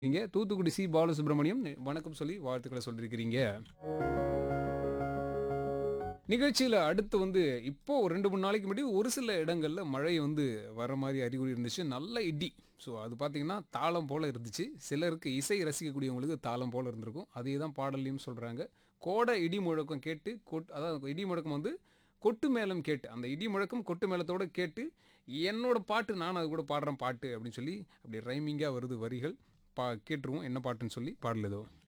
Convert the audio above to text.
நீங்க தூத்துக்குடி சி பாலசுப்ரமணியம் வணக்கம் சொல்லி வாழ்த்துக்களை சொல்லியிருக்கிறீங்க நிகழ்ச்சியில் அடுத்து வந்து இப்போ ஒரு ரெண்டு மூணு நாளைக்கு முன்னாடி ஒரு சில இடங்களில் மழை வந்து வர மாதிரி அறிகுறி இருந்துச்சு நல்ல இடி ஸோ அது பார்த்தீங்கன்னா தாளம் போல் இருந்துச்சு சிலருக்கு இசை ரசிக்கக்கூடியவங்களுக்கு தாளம் போல் இருந்திருக்கும் அதே தான் பாடல்லையும் சொல்கிறாங்க கோடை இடி முழக்கம் கேட்டு கொட் அதாவது இடி முழக்கம் வந்து கொட்டு மேளம் கேட்டு அந்த இடி முழக்கம் கொட்டு மேளத்தோட கேட்டு என்னோட பாட்டு நான் அது கூட பாடுறேன் பாட்டு அப்படின்னு சொல்லி அப்படி ரைமிங்காக வருது வரிகள் பா கேட்டுருவோம் என்ன பாட்டுன்னு சொல்லி பாடல் ஏதோ